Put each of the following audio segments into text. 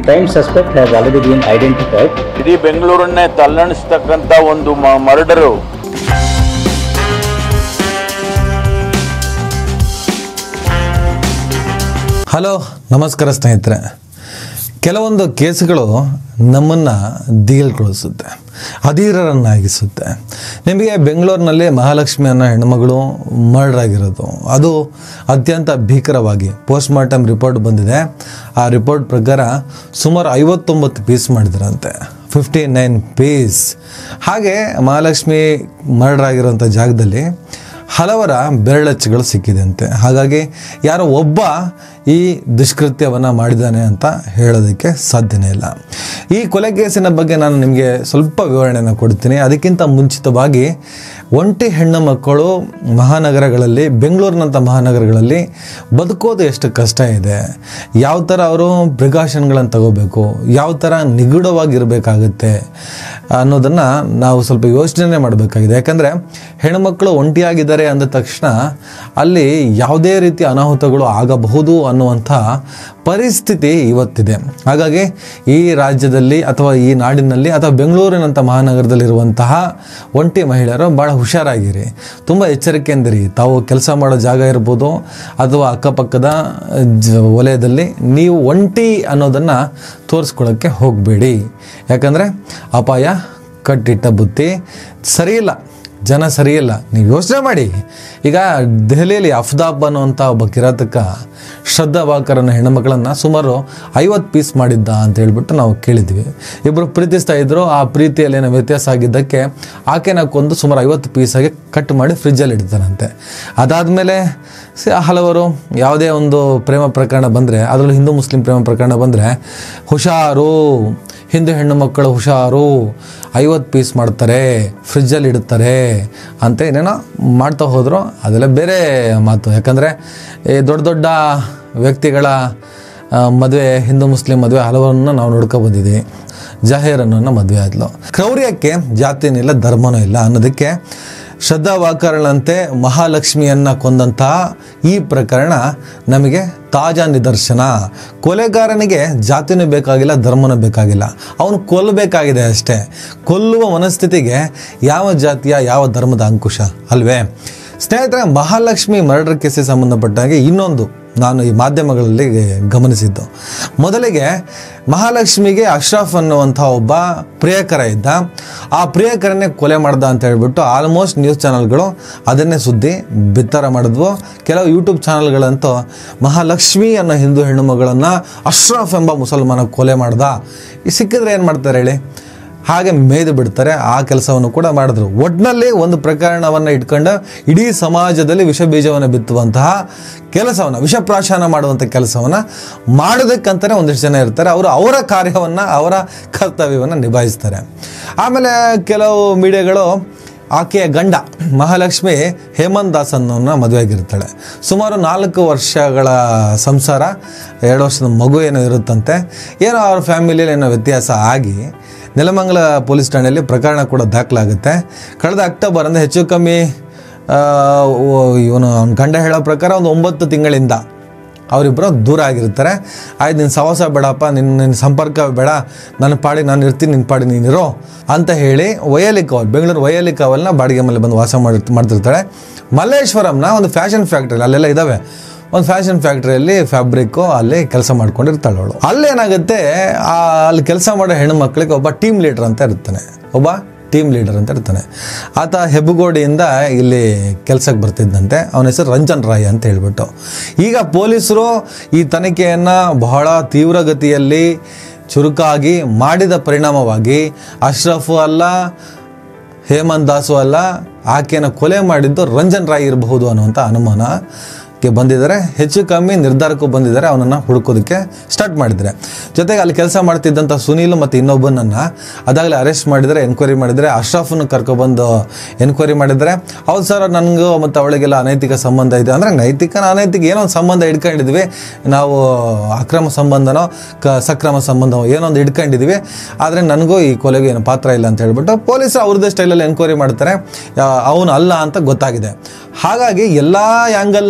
Crime suspect has already been identified. ಇಡೀ ಬೆಂಗಳೂರನ್ನೇ ತಲ್ಲಣಿಸ್ತಕ್ಕಂಥ ಒಂದು murder hello ನಮಸ್ಕಾರ ಸ್ನೇಹಿತರೆ ಕೆಲವೊಂದು ಕೇಸುಗಳು ನಮ್ಮನ್ನು ದಿಗಿಲ್ಗೊಳಿಸುತ್ತೆ ಅಧೀರರನ್ನಾಗಿಸುತ್ತೆ ನಿಮಗೆ ಬೆಂಗಳೂರಿನಲ್ಲಿ ಮಹಾಲಕ್ಷ್ಮಿ ಅನ್ನೋ ಹೆಣ್ಮಗಳು ಮರ್ಡರ್ ಆಗಿರೋದು ಅದು ಅತ್ಯಂತ ಭೀಕರವಾಗಿ ಪೋಸ್ಟ್ ಮಾರ್ಟಮ್ ರಿಪೋರ್ಟ್ ಬಂದಿದೆ ಆ ರಿಪೋರ್ಟ್ ಪ್ರಕಾರ ಸುಮಾರು ಐವತ್ತೊಂಬತ್ತು ಪೀಸ್ ಮಾಡಿದ್ರಂತೆ ಫಿಫ್ಟಿ ನೈನ್ ಪೀಸ್ ಹಾಗೆ ಮಹಾಲಕ್ಷ್ಮಿ ಮರ್ಡರ್ ಆಗಿರೋಂಥ ಜಾಗದಲ್ಲಿ ಹಲವರ ಬೆರಳಚ್ಚುಗಳು ಸಿಕ್ಕಿದೆ ಅಂತೆ ಹಾಗಾಗಿ ಯಾರೋ ಒಬ್ಬ ಈ ದುಷ್ಕೃತ್ಯವನ್ನು ಮಾಡಿದ್ದಾನೆ ಅಂತ ಹೇಳೋದಕ್ಕೆ ಸಾಧ್ಯನೇ ಇಲ್ಲ ಈ ಕೊಲೆ ಕೇಸಿನ ಬಗ್ಗೆ ನಾನು ನಿಮಗೆ ಸ್ವಲ್ಪ ವಿವರಣೆಯನ್ನು ಕೊಡ್ತೀನಿ ಅದಕ್ಕಿಂತ ಮುಂಚಿತವಾಗಿ ಒಂಟಿ ಹೆಣ್ಣು ಮಕ್ಕಳು ಮಹಾನಗರಗಳಲ್ಲಿ ಬೆಂಗಳೂರಿನಂಥ ಮಹಾನಗರಗಳಲ್ಲಿ ಬದುಕೋದು ಎಷ್ಟು ಕಷ್ಟ ಇದೆ ಯಾವ ಥರ ಅವರು ಪ್ರಿಕಾಷನ್ಗಳನ್ನು ತಗೋಬೇಕು ಯಾವ ಥರ ನಿಗೂಢವಾಗಿರಬೇಕಾಗುತ್ತೆ ಅನ್ನೋದನ್ನು ನಾವು ಸ್ವಲ್ಪ ಯೋಚನೆ ಮಾಡಬೇಕಾಗಿದೆ ಯಾಕಂದರೆ ಹೆಣ್ಮಕ್ಳು ಒಂಟಿಯಾಗಿದ್ದಾರೆ ಅಂದ ತಕ್ಷಣ ಅಲ್ಲಿ ಯಾವುದೇ ರೀತಿ ಅನಾಹುತಗಳು ಆಗಬಹುದು ಅನ್ನುವಂಥ ಪರಿಸ್ಥಿತಿ ಇವತ್ತಿದೆ ಹಾಗಾಗಿ ಈ ರಾಜ್ಯದಲ್ಲಿ ಅಥವಾ ಈ ನಾಡಿನಲ್ಲಿ ಅಥವಾ ಬೆಂಗಳೂರಿನಂಥ ಮಹಾನಗರದಲ್ಲಿರುವಂತಹ ಒಂಟಿ ಮಹಿಳೆಯರು ಭಾಳ ಹುಷಾರಾಗಿರಿ ತುಂಬ ಎಚ್ಚರಿಕೆಯಿಂದಿರಿ ತಾವು ಕೆಲಸ ಮಾಡೋ ಜಾಗ ಇರ್ಬೋದು ಅಥವಾ ಅಕ್ಕಪಕ್ಕದ ಜ ವಲಯದಲ್ಲಿ ನೀವು ಒಂಟಿ ಅನ್ನೋದನ್ನು ತೋರಿಸ್ಕೊಳ್ಳೋಕ್ಕೆ ಹೋಗಬೇಡಿ ಯಾಕಂದರೆ ಅಪಾಯ ಕಟ್ಟಿಟ್ಟ ಬುತ್ತಿ ಸರಿಯಿಲ್ಲ ಜನ ಸರಿಯಿಲ್ಲ ನೀವು ಯೋಚನೆ ಮಾಡಿ ಈಗ ದೆಹಲಿಯಲ್ಲಿ ಅಫ್ದಾಬ್ ಅನ್ನುವಂಥ ಒಬ್ಬ ಕಿರಾತಕ ಶ್ರದ್ಧಾ ವಾಕರನ ಹೆಣ್ಣುಮಕ್ಕಳನ್ನು ಸುಮಾರು ಐವತ್ತು ಪೀಸ್ ಮಾಡಿದ್ದ ಅಂತ ಹೇಳ್ಬಿಟ್ಟು ನಾವು ಕೇಳಿದ್ವಿ ಇಬ್ಬರು ಪ್ರೀತಿಸ್ತಾ ಇದ್ರು ಆ ಪ್ರೀತಿಯಲ್ಲಿ ಏನೋ ವ್ಯತ್ಯಾಸ ಆಗಿದ್ದಕ್ಕೆ ಆಕೆನ ಕೊಂದು ಸುಮಾರು ಐವತ್ತು ಪೀಸಾಗಿ ಕಟ್ ಮಾಡಿ ಫ್ರಿಜ್ಜಲ್ಲಿ ಇಡ್ತಾನಂತೆ ಅದಾದಮೇಲೆ ಹಲವರು ಯಾವುದೇ ಒಂದು ಪ್ರೇಮ ಪ್ರಕರಣ ಬಂದರೆ ಅದರಲ್ಲೂ ಹಿಂದೂ ಮುಸ್ಲಿಂ ಪ್ರೇಮ ಪ್ರಕರಣ ಬಂದರೆ ಹುಷಾರು ಹಿಂದೂ ಹೆಣ್ಣು ಮಕ್ಕಳು ಹುಷಾರು ಐವತ್ತು ಪೀಸ್ ಮಾಡ್ತಾರೆ ಫ್ರಿಜ್ಜಲ್ಲಿ ಇಡುತ್ತಾರೆ ಅಂತ ಏನೇನೋ ಮಾಡ್ತಾ ಹೋದರು ಅದೆಲ್ಲ ಬೇರೆ ಮಾತು ಯಾಕಂದರೆ ಈ ದೊಡ್ಡ ದೊಡ್ಡ ವ್ಯಕ್ತಿಗಳ ಮದುವೆ ಹಿಂದೂ ಮುಸ್ಲಿಂ ಮದುವೆ ಹಲವರನ್ನು ನಾವು ನೋಡ್ಕೊ ಬಂದಿದ್ದೀವಿ ಜಹೀರ್ ಅನ್ನೋನ ಮದುವೆ ಆದ್ಲು ಕ್ರೌರ್ಯಕ್ಕೆ ಜಾತಿನೂ ಇಲ್ಲ ಧರ್ಮನೂ ಇಲ್ಲ ಅನ್ನೋದಕ್ಕೆ ಶ್ರದ್ಧಾ ವಾಕರಣಂತೆ ಮಹಾಲಕ್ಷ್ಮಿಯನ್ನು ಕೊಂದಂತಹ ಈ ಪ್ರಕರಣ ನಮಗೆ ತಾಜಾ ನಿದರ್ಶನ ಕೊಲೆಗಾರನಿಗೆ ಜಾತಿನೂ ಬೇಕಾಗಿಲ್ಲ ಧರ್ಮನೂ ಬೇಕಾಗಿಲ್ಲ ಅವನು ಕೊಲ್ಲಬೇಕಾಗಿದೆ ಅಷ್ಟೇ ಕೊಲ್ಲುವ ಮನಸ್ಥಿತಿಗೆ ಯಾವ ಜಾತಿಯ ಯಾವ ಧರ್ಮದ ಅಂಕುಶ ಅಲ್ವೇ ಸ್ನೇಹಿತರೆ ಮಹಾಲಕ್ಷ್ಮಿ ಮರ್ಡರ್ ಕೇಸಿಗೆ ಸಂಬಂಧಪಟ್ಟಾಗೆ ಇನ್ನೊಂದು ನಾನು ಈ ಮಾಧ್ಯಮಗಳಲ್ಲಿ ಗಮನಿಸಿದ್ದು ಮೊದಲಿಗೆ ಮಹಾಲಕ್ಷ್ಮಿಗೆ ಅಶ್ರಫ್ ಅನ್ನುವಂಥ ಒಬ್ಬ ಪ್ರಿಯಕರ ಇದ್ದ ಆ ಪ್ರಿಯಕರನ್ನೇ ಕೊಲೆ ಮಾಡ್ದ ಅಂತ ಹೇಳ್ಬಿಟ್ಟು ಆಲ್ಮೋಸ್ಟ್ ನ್ಯೂಸ್ ಚಾನಲ್ಗಳು ಅದನ್ನೇ ಸುದ್ದಿ ಬಿತ್ತರ ಮಾಡಿದ್ವು ಕೆಲವು ಯೂಟ್ಯೂಬ್ ಚಾನಲ್ಗಳಂತೂ ಮಹಾಲಕ್ಷ್ಮಿ ಅನ್ನೋ ಹಿಂದೂ ಹೆಣ್ಣು ಮಗಳನ್ನು ಅಶ್ರಫ್ ಎಂಬ ಮುಸಲ್ಮಾನ ಕೊಲೆ ಮಾಡ್ದ ಈ ಸಿಕ್ಕಿದ್ರೆ ಏನು ಮಾಡ್ತಾರೆ ಹೇಳಿ ಹಾಗೆ ಮೇಯ್ದು ಬಿಡ್ತಾರೆ ಆ ಕೆಲಸವನ್ನು ಕೂಡ ಮಾಡಿದ್ರು ಒಟ್ಟಿನಲ್ಲಿ ಒಂದು ಪ್ರಕರಣವನ್ನು ಇಟ್ಕೊಂಡು ಇಡೀ ಸಮಾಜದಲ್ಲಿ ವಿಷ ಬೀಜವನ್ನು ಬಿತ್ತುವಂತಹ ಕೆಲಸವನ್ನು ವಿಷಪ್ರಾಶನ ಮಾಡುವಂಥ ಕೆಲಸವನ್ನು ಮಾಡೋದಕ್ಕಂತಲೇ ಒಂದಿಷ್ಟು ಜನ ಇರ್ತಾರೆ ಅವರು ಅವರ ಕಾರ್ಯವನ್ನು ಅವರ ಕರ್ತವ್ಯವನ್ನು ನಿಭಾಯಿಸ್ತಾರೆ ಆಮೇಲೆ ಕೆಲವು ಮೀಡಿಯಾಗಳು ಆಕೆಯ ಗಂಡ ಮಹಾಲಕ್ಷ್ಮಿ ಹೇಮಂತ್ ದಾಸ್ ಅನ್ನೋನ್ನ ಮದುವೆಯಾಗಿರ್ತಾಳೆ ಸುಮಾರು ನಾಲ್ಕು ವರ್ಷಗಳ ಸಂಸಾರ ಎರಡು ವರ್ಷದ ಮಗು ಏನೋ ಇರುತ್ತಂತೆ ಏನೋ ಅವ್ರ ಫ್ಯಾಮಿಲಿಯಲ್ಲಿ ಏನೋ ವ್ಯತ್ಯಾಸ ಆಗಿ ನೆಲಮಂಗಲ ಪೊಲೀಸ್ ಠಾಣೆಯಲ್ಲಿ ಪ್ರಕರಣ ಕೂಡ ದಾಖಲಾಗುತ್ತೆ ಕಳೆದ ಅಕ್ಟೋಬರ್ ಅಂದರೆ ಹೆಚ್ಚು ಕಮ್ಮಿ ಇವನು ಅವ್ನ ಗಂಡ ಹೇಳೋ ಪ್ರಕಾರ ಒಂದು ಒಂಬತ್ತು ತಿಂಗಳಿಂದ ಅವರಿಬ್ಬರು ದೂರ ಆಗಿರ್ತಾರೆ ಆಯ್ತು ನಿನ್ನ ಸವಾಸ ಬೇಡಪ್ಪ ನಿನ್ನ ನಿನ್ನ ಸಂಪರ್ಕ ಬೇಡ ನನ್ನ ಪಾಡಿ ನಾನು ಇರ್ತೀನಿ ನಿನ್ನ ಪಾಡಿ ನೀನಿರೋ ಅಂತ ಹೇಳಿ ವಯಲಿಕಾವಲ್ ಬೆಂಗಳೂರು ವಯಲಿಕಾವಲ್ನ ಬಾಡಿಗೆ ಮೇಲೆ ಬಂದು ವಾಸ ಮಾಡಿ ಮಾಡ್ತಿರ್ತಾಳೆ ಮಲ್ಲೇಶ್ವರಂನ ಒಂದು ಫ್ಯಾಷನ್ ಫ್ಯಾಕ್ಟ್ರಿ ಅಲ್ಲೆಲ್ಲ ಇದ್ದಾವೆ ಒಂದು ಫ್ಯಾಷನ್ ಫ್ಯಾಕ್ಟ್ರಿಯಲ್ಲಿ ಫ್ಯಾಬ್ರಿಕ್ಕು ಅಲ್ಲಿ ಕೆಲಸ ಮಾಡ್ಕೊಂಡಿರ್ತಾಳೆ ಅವಳು ಅಲ್ಲೇನಾಗುತ್ತೆ ಆ ಅಲ್ಲಿ ಕೆಲಸ ಮಾಡೋ ಹೆಣ್ಣು ಮಕ್ಕಳಿಗೆ ಒಬ್ಬ ಟೀಮ್ ಲೀಡರ್ ಅಂತ ಇರ್ತಾನೆ ಒಬ್ಬ ಟೀಮ್ ಲೀಡರ್ ಅಂತ ಇರ್ತಾನೆ ಆತ ಹೆಬ್ಬಗೋಡಿಯಿಂದ ಇಲ್ಲಿ ಕೆಲಸಕ್ಕೆ ಬರ್ತಿದ್ದಂತೆ ಅವನ ಹೆಸರು ರಂಜನ್ ರಾಯ್ ಅಂತ ಹೇಳ್ಬಿಟ್ಟು ಈಗ ಪೊಲೀಸರು ಈ ತನಿಖೆಯನ್ನು ಬಹಳ ತೀವ್ರಗತಿಯಲ್ಲಿ ಚುರುಕಾಗಿ ಮಾಡಿದ ಪರಿಣಾಮವಾಗಿ ಅಶ್ರಫು ಅಲ್ಲ ಹೇಮಂತ್ ದಾಸು ಅಲ್ಲ ಆಕೆಯನ್ನು ಕೊಲೆ ಮಾಡಿದ್ದು ರಂಜನ್ ರಾಯ್ ಇರಬಹುದು ಅನ್ನುವಂಥ ಅನುಮಾನಕ್ಕೆ ಬಂದಿದ್ದಾರೆ ಹೆಚ್ಚು ಕಮ್ಮಿ ನಿರ್ಧಾರಕ್ಕೂ ಬಂದಿದ್ದಾರೆ ಅವನನ್ನು ಹುಡುಕೋದಕ್ಕೆ ಸ್ಟಾರ್ಟ್ ಮಾಡಿದ್ದಾರೆ ಜೊತೆಗೆ ಅಲ್ಲಿ ಕೆಲಸ ಮಾಡ್ತಿದ್ದಂಥ ಸುನೀಲ್ ಮತ್ತು ಇನ್ನೊಬ್ಬನನ್ನು ಅದಾಗಲೇ ಅರೆಸ್ಟ್ ಮಾಡಿದರೆ ಎನ್ಕ್ವೈರಿ ಮಾಡಿದರೆ ಅಶ್ರಫನ್ನು ಕರ್ಕೊಬಂದು ಎನ್ಕ್ವೈರಿ ಮಾಡಿದರೆ ಹೌದು ಸರ್ ನನಗೂ ಮತ್ತು ಅವಳಿಗೆಲ್ಲ ಅನೈತಿಕ ಸಂಬಂಧ ಇದೆ ಅಂದರೆ ನೈತಿಕ ಅನೈತಿಕ ಏನೋ ಒಂದು ಸಂಬಂಧ ಇಟ್ಕೊಂಡಿದ್ವಿ ನಾವು ಅಕ್ರಮ ಸಂಬಂಧನೋ ಕ ಸಕ್ರಮ ಸಂಬಂಧ ಏನೋ ಒಂದು ಇಟ್ಕೊಂಡಿದ್ವಿ ಆದರೆ ನನಗೂ ಈ ಕೊಲೆಗೆ ಏನು ಪಾತ್ರ ಇಲ್ಲ ಅಂತ ಹೇಳ್ಬಿಟ್ಟು ಪೊಲೀಸರು ಅವ್ರದ್ದೇ ಸ್ಟೈಲಲ್ಲಿ ಎನ್ಕ್ವೈರಿ ಮಾಡ್ತಾರೆ ಅವನು ಅಲ್ಲ ಅಂತ ಗೊತ್ತಾಗಿದೆ ಹಾಗಾಗಿ ಎಲ್ಲ ಆ್ಯಂಗಲ್ನ ತನಿಖೆ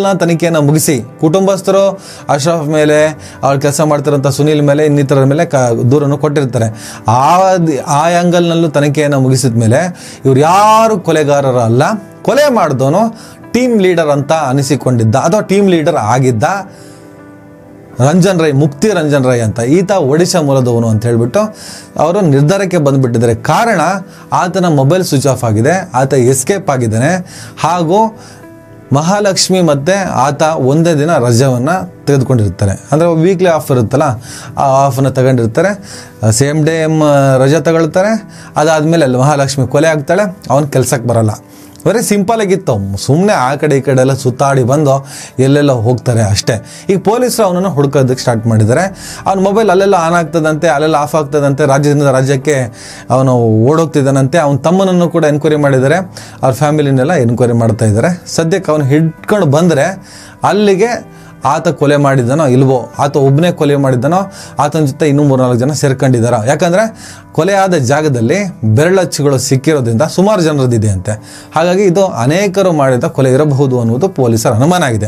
ತನಿಖೆಯನ್ನು ಮುಗಿಸಿ ಕುಟುಂಬಸ್ಥರು ಅಶ್ರಫ್ ಮೇಲೆ ಅವ್ರು ಕೆಲಸ ಮಾಡ್ತಿರೋಂಥ ಸುನೀಲ್ ಮೇಲೆ ಇನ್ನಿತರರ ಮೇಲೆ ಕ ದೂರನ್ನು ಕೊಟ್ಟಿರ್ತಾರೆ ಆ ದಿ- ಆ ಆ್ಯಂಗಲ್ನಲ್ಲೂ ತನಿಖೆಯನ್ನು ಮುಗಿಸಿದ ಮೇಲೆ ಇವ್ರು ಯಾರು ಕೊಲೆಗಾರರು ಅಲ್ಲ ಕೊಲೆ ಮಾಡಿದವನು ಟೀಮ್ ಲೀಡರ್ ಅಂತ ಅನಿಸಿಕೊಂಡಿದ್ದ ಅಥವಾ ಟೀಮ್ ಲೀಡರ್ ಆಗಿದ್ದ ರಂಜನ್ ರೈ ಮುಕ್ತಿ ರಂಜನ್ ರೈ ಅಂತ ಈತ ಒಡಿಶಾ ಮೂಲದವನು ಅಂತ ಹೇಳ್ಬಿಟ್ಟು ಅವರು ನಿರ್ಧಾರಕ್ಕೆ ಬಂದುಬಿಟ್ಟಿದ್ದಾರೆ ಕಾರಣ ಆತನ ಮೊಬೈಲ್ ಸ್ವಿಚ್ ಆಫ್ ಆಗಿದೆ ಆತ ಎಸ್ಕೇಪ್ ಆಗಿದ್ದಾನೆ ಹಾಗೂ ಮಹಾಲಕ್ಷ್ಮಿ ಮತ್ತು ಆತ ಒಂದೇ ದಿನ ರಜವನ್ನು ತೆಗೆದುಕೊಂಡಿರ್ತಾರೆ ಅಂದರೆ ವೀಕ್ಲಿ ಆಫ್ ಇರುತ್ತಲ್ಲ ಆ ಆಫನ್ನು ತಗೊಂಡಿರ್ತಾರೆ ಸೇಮ್ ಡೇ ರಜೆ ತಗೊಳ್ತಾರೆ ಅದಾದಮೇಲೆ ಅಲ್ಲಿ ಮಹಾಲಕ್ಷ್ಮಿ ಕೊಲೆ ಆಗ್ತಾಳೆ ಅವನು ಕೆಲ್ಸಕ್ಕೆ ಬರಲ್ಲ ವೆರಿ ಸಿಂಪಲ್ ಆಗಿತ್ತು ಸುಮ್ಮನೆ ಆ ಕಡೆ ಈ ಕಡೆ ಎಲ್ಲ ಸುತ್ತಾಡಿ ಬಂದು ಎಲ್ಲೆಲ್ಲ ಹೋಗ್ತಾರೆ ಅಷ್ಟೇ ಈಗ ಪೊಲೀಸರು ಅವನನ್ನು ಹುಡ್ಕೋದಕ್ಕೆ ಸ್ಟಾರ್ಟ್ ಮಾಡಿದ್ದಾರೆ ಅವ್ನ ಮೊಬೈಲ್ ಅಲ್ಲೆಲ್ಲ ಆನ್ ಆಗ್ತದಂತೆ ಅಲ್ಲೆಲ್ಲ ಆಫ್ ಆಗ್ತದಂತೆ ರಾಜ್ಯದಿಂದ ರಾಜ್ಯಕ್ಕೆ ಅವನು ಓಡೋಗ್ತಿದ್ದಾನಂತೆ ಅವನ ತಮ್ಮನನ್ನು ಕೂಡ ಎನ್ಕ್ವೈರಿ ಮಾಡಿದ್ದಾರೆ ಅವ್ರ ಫ್ಯಾಮಿಲಿನೆಲ್ಲ ಎನ್ಕ್ವೈರಿ ಮಾಡ್ತಾ ಇದ್ದಾರೆ ಸದ್ಯಕ್ಕೆ ಅವನು ಹಿಡ್ಕೊಂಡು ಬಂದರೆ ಅಲ್ಲಿಗೆ ಆತ ಕೊಲೆ ಮಾಡಿದ್ದಾನೋ ಇಲ್ವೋ ಆತ ಒಬ್ಬನೇ ಕೊಲೆ ಮಾಡಿದ್ದಾನೋ ಆತನ ಜೊತೆ ಇನ್ನೂ ಮೂರ್ನಾಲ್ಕು ಜನ ಸೇರ್ಕೊಂಡಿದ್ದಾರೋ ಯಾಕಂದರೆ ಕೊಲೆ ಆದ ಜಾಗದಲ್ಲಿ ಬೆರಳಚ್ಚುಗಳು ಸಿಕ್ಕಿರೋದ್ರಿಂದ ಸುಮಾರು ಜನರದ್ದಿದೆ ಅಂತೆ ಹಾಗಾಗಿ ಇದು ಅನೇಕರು ಮಾಡಿದ ಕೊಲೆ ಇರಬಹುದು ಅನ್ನುವುದು ಪೊಲೀಸರ ಅನುಮಾನ ಆಗಿದೆ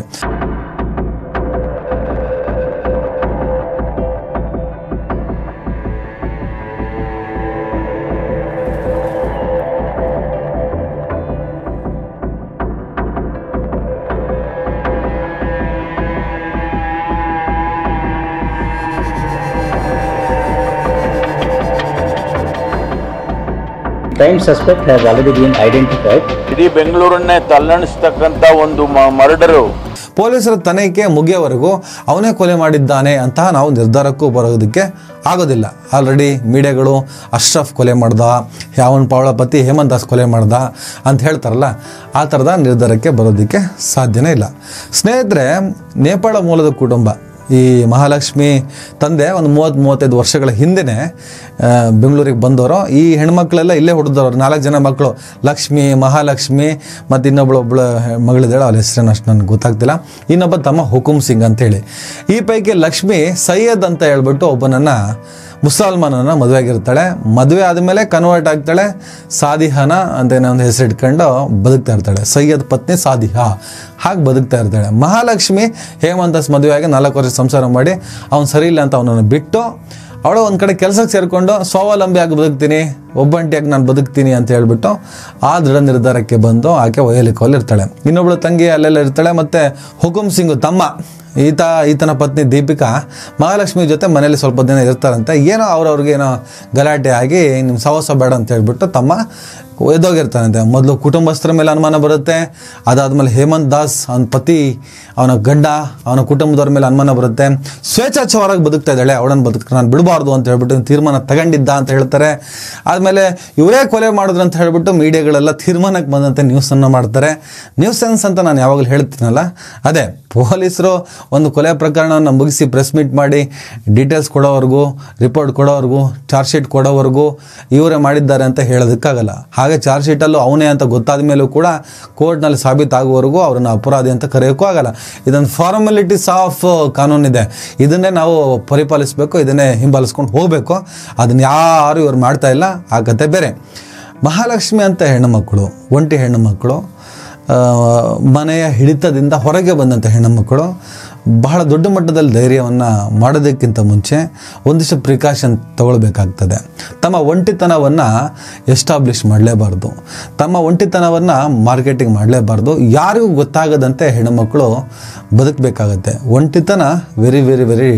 Crime suspect has already been identified. ಇಡೀ ಬೆಂಗಳೂರನ್ನೇ ತಲ್ಲಣಿಸ್ತಕ್ಕಂಥ ಒಂದು ಮರ್ಡರು ಪೊಲೀಸರ ತನಿಖೆ ಮುಗಿಯೋವರೆಗೂ ಅವನೇ ಕೊಲೆ ಮಾಡಿದ್ದಾನೆ ಅಂತ ನಾವು ನಿರ್ಧಾರಕ್ಕೂ ಬರೋದಕ್ಕೆ ಆಗೋದಿಲ್ಲ ಆಲ್ರೆಡಿ ಮೀಡಿಯಾಗಳು ಅಶ್ರಫ್ ಕೊಲೆ ಮಾಡ್ದ ಯಾವನ್ ಪಾವಳ ಪತಿ ಹೇಮಂತ್ ದಾಸ್ ಕೊಲೆ ಮಾಡ್ದ ಅಂತ ಹೇಳ್ತಾರಲ್ಲ ಆ ಥರದ ನಿರ್ಧಾರಕ್ಕೆ ಬರೋದಕ್ಕೆ ಸಾಧ್ಯನೇ ಇಲ್ಲ ಸ್ನೇಹಿತರೆ ನೇಪಾಳ ಮೂಲದ ಕುಟುಂಬ ಈ ಮಹಾಲಕ್ಷ್ಮಿ ತಂದೆ ಒಂದು ಮೂವತ್ತು ಮೂವತ್ತೈದು ವರ್ಷಗಳ ಹಿಂದೆನೇ ಆ, ಬೆಂಗಳೂರಿಗೆ ಬಂದವರು ಈ ಹೆಣ್ಮಕ್ಳೆಲ್ಲ ಇಲ್ಲೇ ಹುಟ್ಟಿದವರು ನಾಲ್ಕು ಜನ ಮಕ್ಕಳು ಲಕ್ಷ್ಮಿ ಮಹಾಲಕ್ಷ್ಮಿ ಮತ್ತು ಇನ್ನೊಬ್ಳು ಒಬ್ಳು ಮಗಳಿದ್ದಾಳೆ ಅವಳ ಹೆಸರೇನು ಅಷ್ಟು ನನಗೆ ಗೊತ್ತಾಗ್ತಿಲ್ಲ ಇನ್ನೊಬ್ಬ ತಮ್ಮ ಹುಕುಮ್ ಸಿಂಗ್ ಅಂತೇಳಿ ಈ ಪೈಕಿ ಲಕ್ಷ್ಮಿ ಸೈಯದ್ ಅಂತ ಹೇಳ್ಬಿಟ್ಟು ಒಬ್ಬನನ್ನು ಮುಸಲ್ಮಾನನ ಮದುವೆ ಆಗಿರ್ತಾಳೆ ಮದುವೆ ಆದಮೇಲೆ ಕನ್ವರ್ಟ್ ಆಗ್ತಾಳೆ ಸಾದಿಹಾನ ಅಂತ ಏನೋ ಒಂದು ಹೆಸರು ಇಟ್ಕೊಂಡು ಬದುಕ್ತಾ ಇರ್ತಾಳೆ ಸೈಯದ್ ಪತ್ನಿ ಸಾದಿಹಾ ಹಾಗೆ ಬದುಕ್ತಾ ಇರ್ತಾಳೆ ಮಹಾಲಕ್ಷ್ಮಿ ಹೇಮಂತಸ್ ಮದುವೆ ಆಗಿ ನಾಲ್ಕು ವರ್ಷ ಸಂಸಾರ ಮಾಡಿ ಅವ್ನು ಸರಿ ಇಲ್ಲ ಅಂತ ಅವನನ್ನು ಬಿಟ್ಟು ಅವಳು ಒಂದು ಕಡೆ ಕೆಲಸಕ್ಕೆ ಸೇರಿಕೊಂಡು ಸ್ವಾವಲಂಬಿಯಾಗಿ ಬದುಕ್ತೀನಿ ಒಬ್ಬಂಟಿಯಾಗಿ ನಾನು ಬದುಕ್ತೀನಿ ಅಂತ ಹೇಳ್ಬಿಟ್ಟು ಆ ದೃಢ ನಿರ್ಧಾರಕ್ಕೆ ಬಂದು ಆಕೆ ವಯೋಲಿಕಲ್ಲಿ ಇರ್ತಾಳೆ ಇನ್ನೊಬ್ಳು ತಂಗಿ ಅಲ್ಲೆಲ್ಲ ಇರ್ತಾಳೆ ಮತ್ತು ಹುಕುಮ್ ಸಿಂಗು ತಮ್ಮ ಈತ ಈತನ ಪತ್ನಿ ದೀಪಿಕಾ ಮಹಾಲಕ್ಷ್ಮಿ ಜೊತೆ ಮನೇಲಿ ಸ್ವಲ್ಪ ದಿನ ಇರ್ತಾರಂತೆ ಏನೋ ಅವ್ರವ್ರಿಗೆ ಏನೋ ಗಲಾಟೆ ಆಗಿ ನಿಮ್ಮ ಸಹವಾಸ ಬೇಡ ಅಂತ ಹೇಳ್ಬಿಟ್ಟು ತಮ್ಮ ಎದ್ದೋಗಿರ್ತಾನಂತೆ ಮೊದಲು ಕುಟುಂಬಸ್ಥರ ಮೇಲೆ ಅನುಮಾನ ಬರುತ್ತೆ ಅದಾದಮೇಲೆ ಹೇಮಂತ್ ದಾಸ್ ಅವನ ಪತಿ ಅವನ ಗಂಡ ಅವನ ಕುಟುಂಬದವ್ರ ಮೇಲೆ ಅನುಮಾನ ಬರುತ್ತೆ ಸ್ವೇಚ್ಛಾಚಾರವಾಗಿ ಬದುಕ್ತಾ ಇದ್ದಾಳೆ ಅವಳನ್ನು ಬದುಕ ನಾನು ಬಿಡಬಾರ್ದು ಅಂತ ಹೇಳ್ಬಿಟ್ಟು ತೀರ್ಮಾನ ತಗೊಂಡಿದ್ದ ಅಂತ ಹೇಳ್ತಾರೆ ಆದಮೇಲೆ ಇವರೇ ಕೊಲೆ ಮಾಡಿದ್ರು ಅಂತ ಹೇಳ್ಬಿಟ್ಟು ಮೀಡಿಯಾಗಳೆಲ್ಲ ತೀರ್ಮಾನಕ್ಕೆ ಬಂದಂತೆ ನ್ಯೂಸನ್ನು ಮಾಡ್ತಾರೆ ನ್ಯೂಸ್ ಸೆನ್ಸ್ ಅಂತ ನಾನು ಯಾವಾಗಲೂ ಹೇಳ್ತೀನಲ್ಲ ಅದೇ ಪೊಲೀಸರು ಒಂದು ಕೊಲೆ ಪ್ರಕರಣವನ್ನು ಮುಗಿಸಿ ಪ್ರೆಸ್ ಮೀಟ್ ಮಾಡಿ ಡೀಟೇಲ್ಸ್ ಕೊಡೋವರೆಗೂ ರಿಪೋರ್ಟ್ ಕೊಡೋವರೆಗೂ ಚಾರ್ಜ್ ಶೀಟ್ ಕೊಡೋವರೆಗೂ ಇವರೇ ಮಾಡಿದ್ದಾರೆ ಅಂತ ಹೇಳೋದಕ್ಕಾಗಲ್ಲ ಹಾಗೆ ಚಾರ್ಜ್ ಶೀಟಲ್ಲೂ ಅವನೇ ಅಂತ ಗೊತ್ತಾದ ಮೇಲೂ ಕೂಡ ಕೋರ್ಟ್ನಲ್ಲಿ ಸಾಬೀತಾಗುವವರೆಗೂ ಅವ್ರನ್ನ ಅಪರಾಧಿ ಅಂತ ಕರೆಯೋಕ್ಕೂ ಆಗಲ್ಲ ಇದೊಂದು ಫಾರ್ಮಾಲಿಟೀಸ್ ಆಫ್ ಕಾನೂನಿದೆ ಇದನ್ನೇ ನಾವು ಪರಿಪಾಲಿಸಬೇಕು ಇದನ್ನೇ ಹಿಂಬಾಲಿಸ್ಕೊಂಡು ಹೋಗಬೇಕು ಅದನ್ನ ಯಾರು ಇವ್ರು ಮಾಡ್ತಾ ಇಲ್ಲ ಆ ಕತೆ ಬೇರೆ ಮಹಾಲಕ್ಷ್ಮಿ ಅಂತ ಹೆಣ್ಣು ಮಕ್ಕಳು ಒಂಟಿ ಹೆಣ್ಣು ಮಕ್ಕಳು ಆ, ಮನೆಯ ಹಿಡಿತದಿಂದ ಹೊರಗೆ ಬಂದಂಥ ಹೆಣ್ಣುಮಕ್ಕಳು ಬಹಳ ದೊಡ್ಡ ಮಟ್ಟದಲ್ಲಿ ಧೈರ್ಯವನ್ನು ಮಾಡೋದಕ್ಕಿಂತ ಮುಂಚೆ ಒಂದಿಷ್ಟು ಪ್ರಿಕಾಷನ್ ತಗೊಳ್ಬೇಕಾಗ್ತದೆ ತಮ್ಮ ಒಂಟಿತನವನ್ನು ಎಸ್ಟಾಬ್ಲಿಷ್ ಮಾಡಲೇಬಾರ್ದು ತಮ್ಮ ಒಂಟಿತನವನ್ನು ಮಾರ್ಕೆಟಿಂಗ್ ಮಾಡಲೇಬಾರ್ದು ಯಾರಿಗೂ ಗೊತ್ತಾಗದಂತೆ ಹೆಣ್ಣುಮಕ್ಕಳು ಬದುಕಬೇಕಾಗತ್ತೆ ಒಂಟಿತನ ವೆರಿ ವೆರಿ ವೆರಿ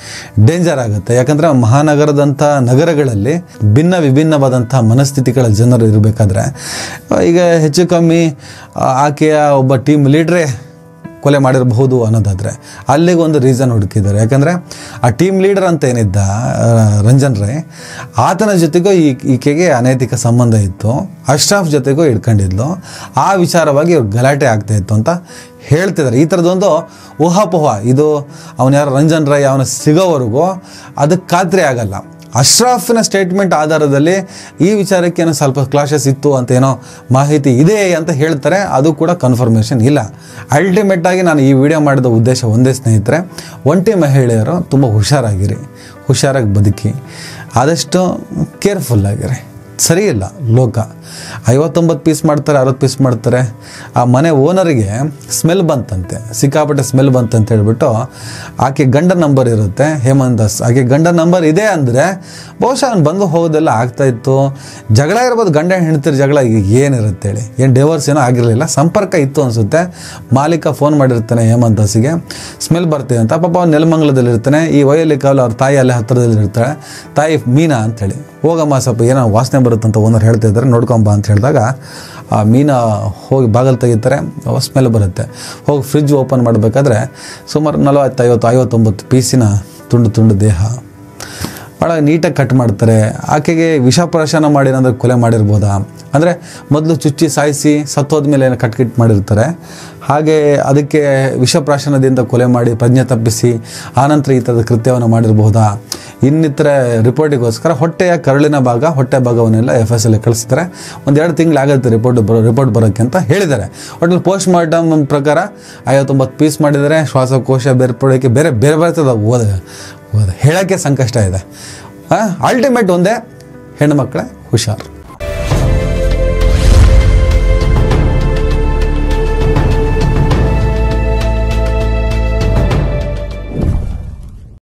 ಡೇಂಜರ್ ಆಗುತ್ತೆ ಯಾಕಂದರೆ ಮಹಾನಗರದಂಥ ನಗರಗಳಲ್ಲಿ ಭಿನ್ನ ವಿಭಿನ್ನವಾದಂಥ ಮನಸ್ಥಿತಿಗಳ ಜನರು ಇರಬೇಕಾದ್ರೆ ಈಗ ಹೆಚ್ಚು ಕಮ್ಮಿ ಆ, ಆಕೆಯ ಒಬ್ಬ ಟೀಮ್ ಲೀಡ್ರೇ ಕೊಲೆ ಮಾಡಿರಬಹುದು ಅನ್ನೋದಾದರೆ ಅಲ್ಲಿಗೆ ಒಂದು ರೀಸನ್ ಹುಡುಕಿದ್ದಾರೆ ಯಾಕಂದರೆ ಆ ಟೀಮ್ ಲೀಡರ್ ಅಂತ ಏನಿದ್ದ ಆ, ರಂಜನ್ ರೈ ಆತನ ಜೊತೆಗೂ ಈ ಈಕೆಗೆ ಅನೈತಿಕ ಸಂಬಂಧ ಇತ್ತು ಅಶ್ರಾಫ್ ಜೊತೆಗೂ ಇಟ್ಕೊಂಡಿದ್ಲು ಆ ವಿಚಾರವಾಗಿ ಇವ್ರು ಗಲಾಟೆ ಆಗ್ತಾ ಇತ್ತು ಅಂತ ಹೇಳ್ತಿದ್ದಾರೆ ಈ ಥರದೊಂದು ಊಹಾಪೋಹ ಇದು ಅವನು ಯಾರು ರಂಜನ್ ರೈ ಅವನ ಸಿಗೋವರೆಗೂ ಅದಕ್ಕೆ ಖಾತ್ರಿ ಆಗಲ್ಲ ಅಶ್ರಾಫ್ನ ಸ್ಟೇಟ್ಮೆಂಟ್ ಆಧಾರದಲ್ಲಿ ಈ ವಿಚಾರಕ್ಕೆ ಏನೋ ಸ್ವಲ್ಪ ಕ್ಲಾಶಸ್ ಇತ್ತು ಅಂತ ಏನೋ ಮಾಹಿತಿ ಇದೆ ಅಂತ ಹೇಳ್ತಾರೆ ಅದು ಕೂಡ ಕನ್ಫರ್ಮೇಷನ್ ಇಲ್ಲ ಅಲ್ಟಿಮೇಟ್ ಆಗಿ ನಾನು ಈ ವಿಡಿಯೋ ಮಾಡಿದ ಉದ್ದೇಶ ಒಂದೇ ಸ್ನೇಹಿತರೆ ಒಂಟಿ ಮಹಿಳೆಯರು ತುಂಬ ಹುಷಾರಾಗಿರಿ ಹುಷಾರಾಗಿ ಬದುಕಿ ಆದಷ್ಟು ಕೇರ್ಫುಲ್ ಆಗಿರಿ ಸರಿ ಇಲ್ಲ ಲೋಕ ಐವತ್ತೊಂಬತ್ತು ಪೀಸ್ ಮಾಡ್ತಾರೆ ಅರವತ್ತು ಪೀಸ್ ಮಾಡ್ತಾರೆ ಆ ಮನೆ ಓನರಿಗೆ ಸ್ಮೆಲ್ ಬಂತಂತೆ ಸಿಕ್ಕಾಪಟ್ಟೆ ಸ್ಮೆಲ್ ಬಂತಂತ ಹೇಳ್ಬಿಟ್ಟು ಆಕೆ ಗಂಡ ನಂಬರ್ ಇರುತ್ತೆ ಹೇಮಂತ್ ದಾಸ್ ಆಕೆ ಗಂಡ ನಂಬರ್ ಇದೆ ಅಂದರೆ ಬಹುಶಃ ಅವ್ನು ಬಂದು ಹೋಗೋದೆಲ್ಲ ಆಗ್ತಾ ಇತ್ತು ಜಗಳ ಇರ್ಬೋದು ಗಂಡ ಹೆಂಡ್ತಿರ ಜಗಳ ಈಗ ಏನಿರುತ್ತೆ ಹೇಳಿ ಏನು ಡಿವೋರ್ಸ್ ಏನೋ ಆಗಿರಲಿಲ್ಲ ಸಂಪರ್ಕ ಇತ್ತು ಅನಿಸುತ್ತೆ ಮಾಲೀಕ ಫೋನ್ ಮಾಡಿರ್ತಾನೆ ಹೇಮಂತ್ ದಾಸಿಗೆ ಸ್ಮೆಲ್ ಬರ್ತಿದೆ ಅಂತ ಪಾಪ ಅವ್ನು ನೆಲಮಂಗಲದಲ್ಲಿ ಇರ್ತಾನೆ ಈ ವಯಲ್ಲಿ ಕಾಲು ಅವ್ರ ತಾಯಿ ಅಲ್ಲೇ ಹತ್ತಿರದಲ್ಲಿ ಇರ್ತಾಳೆ ತಾಯಿ ಮೀನಾ ಅಂತೇಳಿ ಹೋಗಮ್ಮ ಸ್ವಲ್ಪ ಏನೋ ವಾಸನೆ ಬರುತ್ತಂತ ಓನರ್ ಹೇಳ್ತಿದ್ದಾರೆ ನೋಡ್ಕೊಂಬ ಅಂತ ಹೇಳಿದಾಗ ಆ ಮೀನಾ ಹೋಗಿ ಬಾಗಿಲು ತೆಗಿತಾರೆ ಸ್ಮೆಲ್ ಬರುತ್ತೆ ಹೋಗಿ ಫ್ರಿಜ್ ಓಪನ್ ಮಾಡಬೇಕಾದ್ರೆ ಸುಮಾರು ನಲವತ್ತು ಐವತ್ತು ಐವತ್ತೊಂಬತ್ತು ಪೀಸಿನ ತುಂಡು ತುಂಡು ದೇಹ ಭಾಳ ನೀಟಾಗಿ ಕಟ್ ಮಾಡ್ತಾರೆ ಆಕೆಗೆ ವಿಷಪ್ರಾಶನ ಮಾಡಿ ಏನಾದರೂ ಕೊಲೆ ಮಾಡಿರ್ಬೋದಾ ಅಂದರೆ ಮೊದಲು ಚುಚ್ಚಿ ಸಾಯಿಸಿ ಸತ್ತೋದ್ಮೇಲೆ ಏನೋ ಕಟ್ ಕಿಟ್ ಮಾಡಿರ್ತಾರೆ ಹಾಗೆ ಅದಕ್ಕೆ ವಿಷಪ್ರಾಶನದಿಂದ ಕೊಲೆ ಮಾಡಿ ಪ್ರಜ್ಞೆ ತಪ್ಪಿಸಿ ಆನಂತರ ಈ ಥರದ ಕೃತ್ಯವನ್ನು ಮಾಡಿರ್ಬೋದಾ ಇನ್ನಿತರ ರಿಪೋರ್ಟಿಗೋಸ್ಕರ ಹೊಟ್ಟೆಯ ಕರುಳಿನ ಭಾಗ ಹೊಟ್ಟೆ ಭಾಗವನ್ನೆಲ್ಲ ಎಫ್ ಎಸ್ ಅಲ್ಲಿ ಕಳಿಸ್ತಾರೆ ಒಂದು ಎರಡು ತಿಂಗಳಾಗುತ್ತೆ ರಿಪೋರ್ಟ್ ಬರೋ ರಿಪೋರ್ಟ್ ಬರೋಕ್ಕೆ ಅಂತ ಹೇಳಿದ್ದಾರೆ ಒಟ್ಟು ಪೋಸ್ಟ್ ಮಾರ್ಟಮ್ ಪ್ರಕಾರ ಐವತ್ತೊಂಬತ್ತು ಪೀಸ್ ಮಾಡಿದ್ದಾರೆ ಶ್ವಾಸಕೋಶ ಬೇರ್ಪಡೋಕ್ಕೆ ಬೇರೆ ಬೇರೆ ಬರ್ತದೆ ಓದ ಓದ ಹೇಳೋಕ್ಕೆ ಸಂಕಷ್ಟ ಇದೆ ಅಲ್ಟಿಮೇಟ್ ಒಂದೇ ಹೆಣ್ಮಕ್ಳೇ ಹುಷಾರು